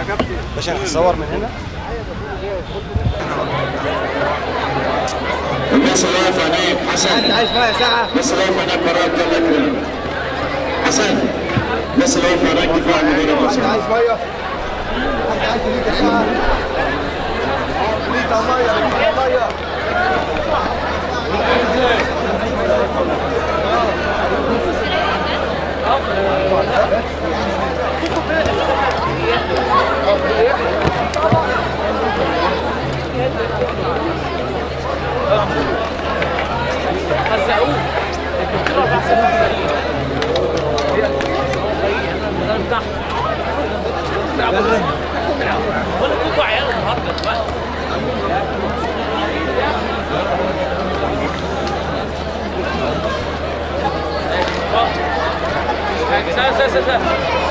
باشا هنصور من هنا الناس اللي واقفه هناك حسن عايز ميه ساعه الناس اللي واقفه هناك وراك الله يكرمك حسن الناس اللي واقفه هناك دفاع المدير حد عايز ميه حد عايز ليتر ساعه ليتر ميه ليتر ميه سهل سهل سهل سهل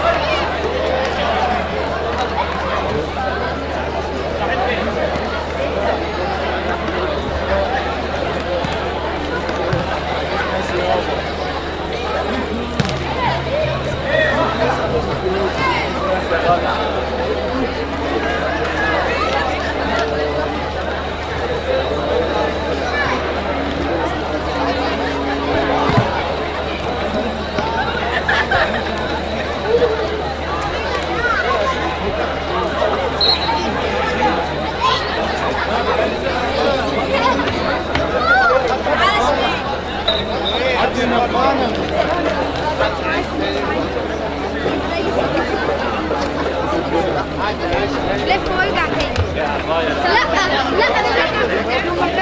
لف وارجع تاني لا لا انا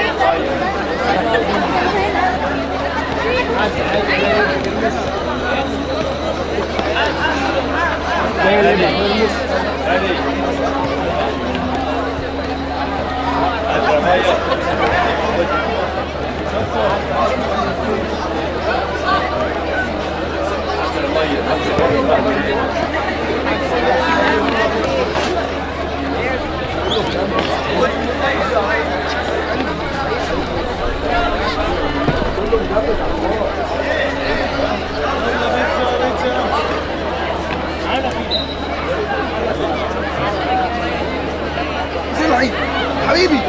سلعي حبيبي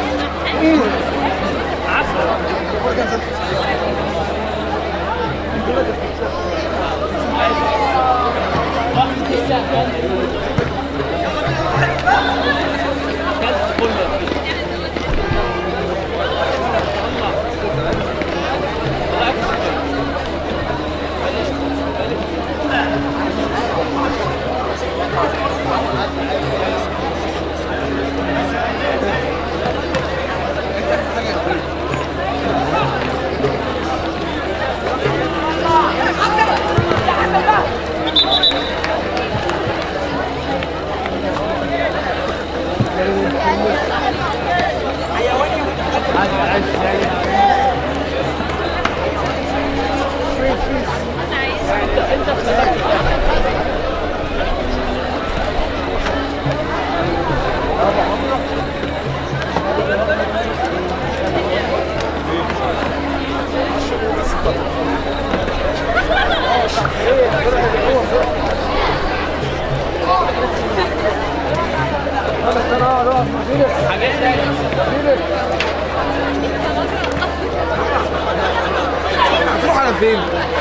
هتروح على فين؟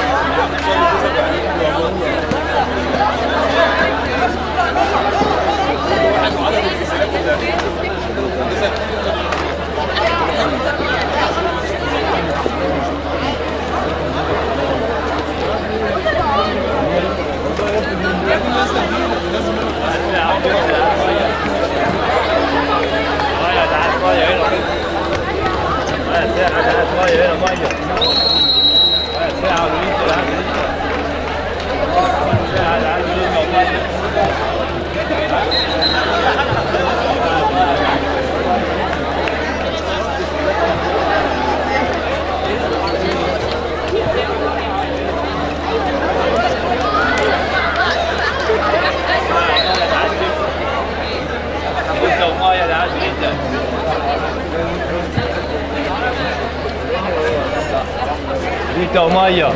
ميه تعال ميه هنا ميه ساعة تعال ميه هنا ميه ميه ساعة وليتر تعال ساعة تعال وليتر ميه انت وميه تعال وليتر ليتر وميه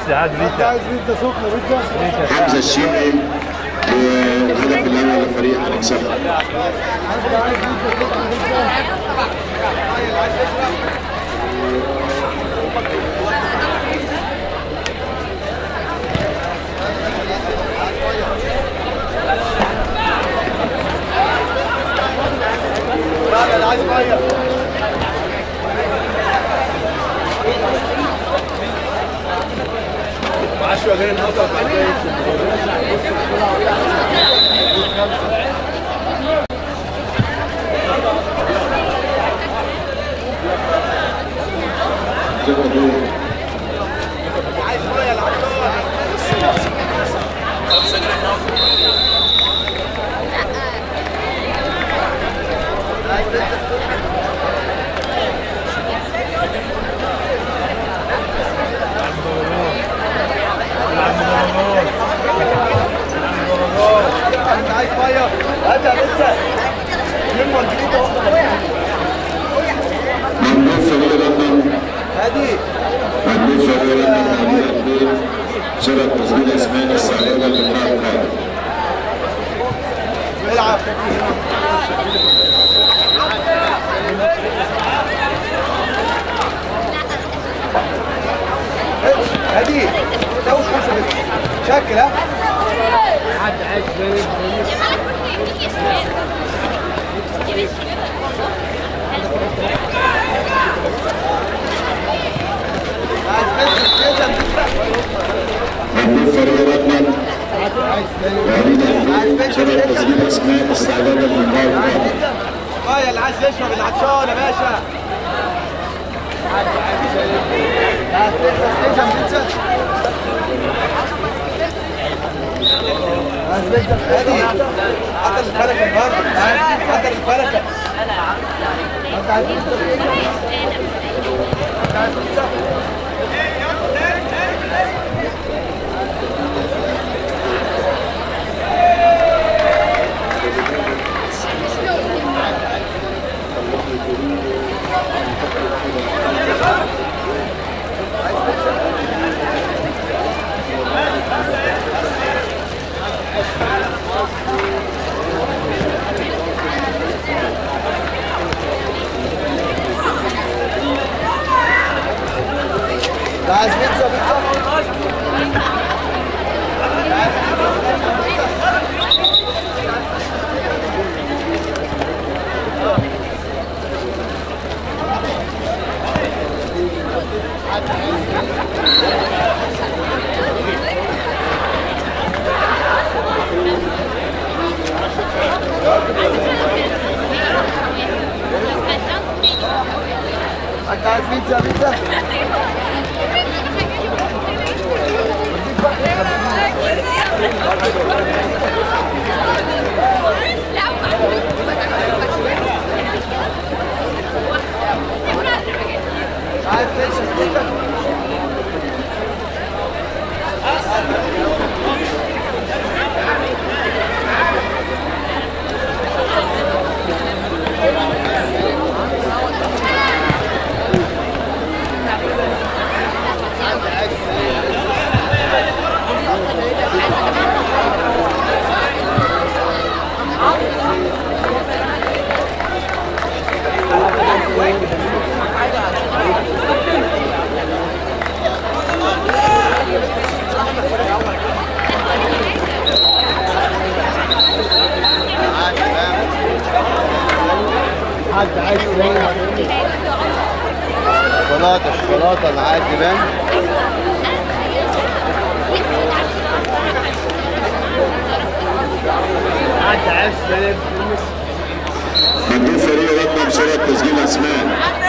بيتزا هات انت بيتزا عايز بيتزا سخنه بيتزا حمزه الشيعي والهدف الاول للفريق على حسابه انت عايز بيتزا سخنه بيتزا عايز ميه عشرة غير النقطة عايز ميه العطار انت عايز ميه هات يا بيتزا يلا جديده واحده ممدوح فريق لندن هادي ممدوح فريق لندن علي البيت شرط تسجيل اسماء السعيدة للقاء القادم العب هادي سوي خمسة بس شكل ها عايز بيتزا بيتزا ممدوح فريق لندن علي البيت شرط تسجيل اسماء السعيدة للقاء القادم ميه اللي عايز يشرب العطشان يا باشا عايز بيتزا ستيشن بيتزا عايز بيتزا هادي حتى الفلكة النهارده حتى الفلكة انت عايز بيتزا انت عايز بيتزا ده عايز بيتزا بيتزا انت عايز بيتزا بيتزا عايز بيتزا بيتزا حد عايز شوكولاته شوكولاته اللي عايز يبان حد عايز يبان ممدوح فريق لندن شرط تسجيل اسماء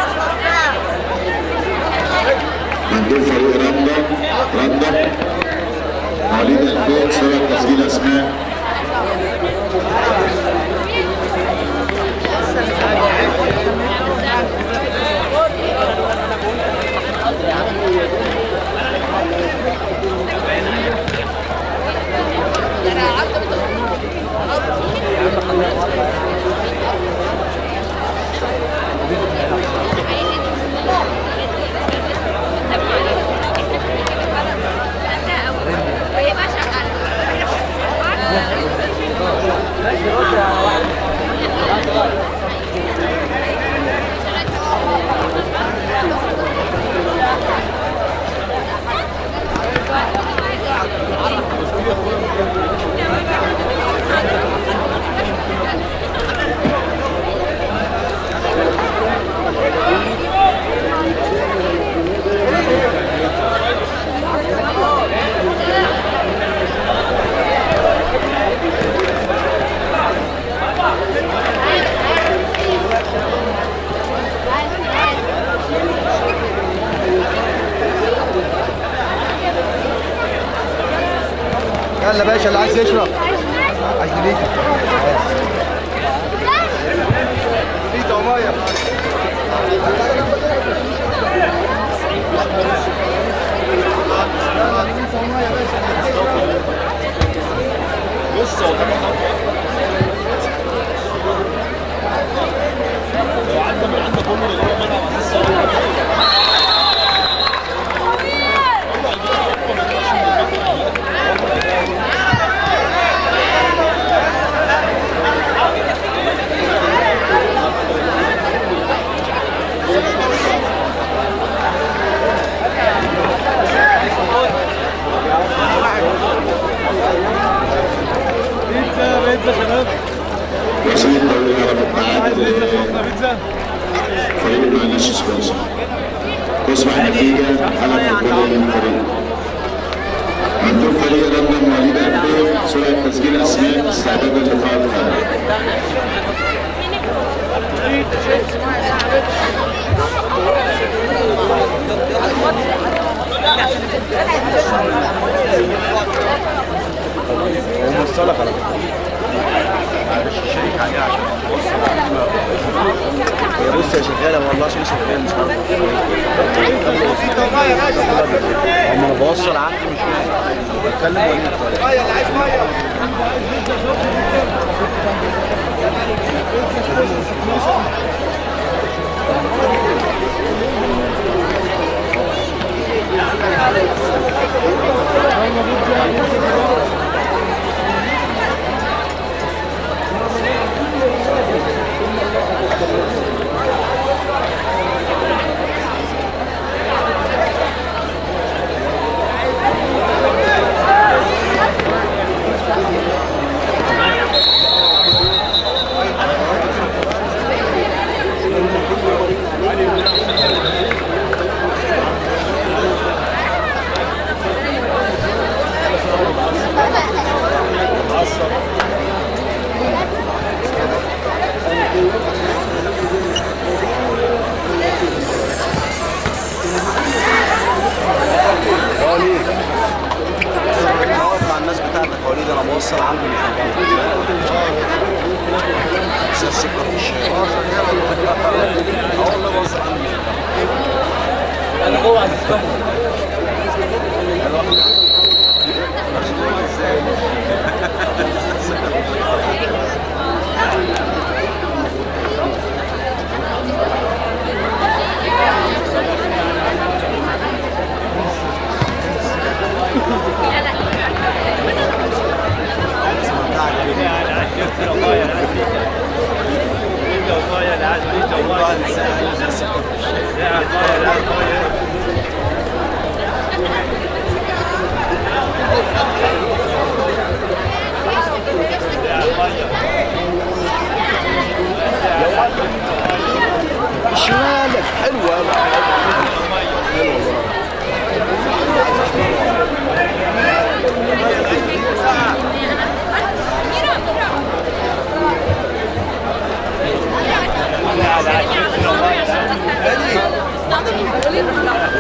مندوب فريق رندا رندا مواليد 2000 شرط تسجيل اسماء يلا باشا اللي عايز يشرب عايز ليك ليك وميه بص هو طبعا لو عدى من عندك كله اللي هو منع هتحس وسيد الدولة يعرف التعادل فريق مع نفس سبونسر تصبح النتيجة على كل الفريق مندوب فريق لندن مواليد 2000 سرعة تسجيل أسماء استعدادا للقاء القادم وموصلك على فكره معلش شيك عليها عشان هي بص يا شغاله والله عشان شغاله مش عارف اما انا بوصل عندي مش بتكلم وليد اللي عايز ميه وليد اقف مع الناس بتاعتك يا وليد انا بوصل عندي زي السكر في الشارع اه والله بوصل عندي انا جوه عند الكاميرا يعني عاد شفت والله يا عاد انت والله يا عاد انت والله يا عاد والله يا عاد شمالك حلوه عاد شفت والله يا عاد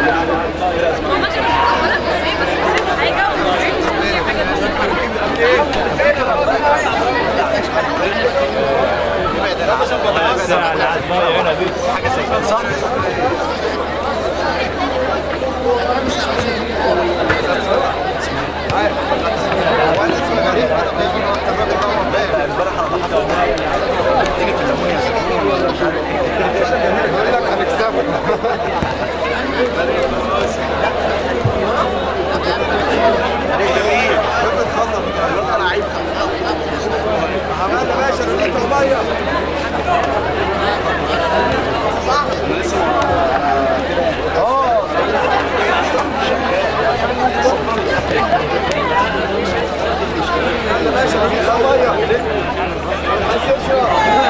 يلا باشا يلا ميه عايز يشرب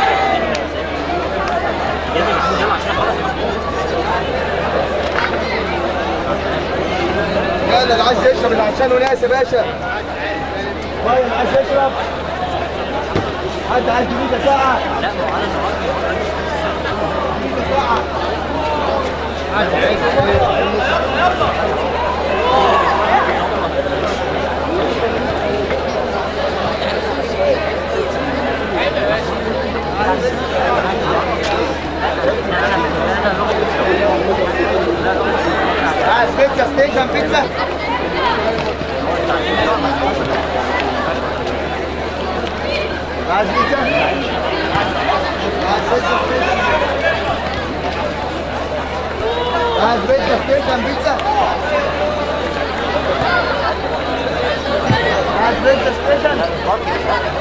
يلا اللي عايز يشرب اللي عشان وناس يا باشا ميه اللي عايز يشرب حد عايز يجيب ساعة لا ساعة عايز بيتزا ستيشن بيتزا عايز بيتزا عايز بيتزا ستيشن عايز بيتزا ستيشن بيتزا عايز بيتزا ستيشن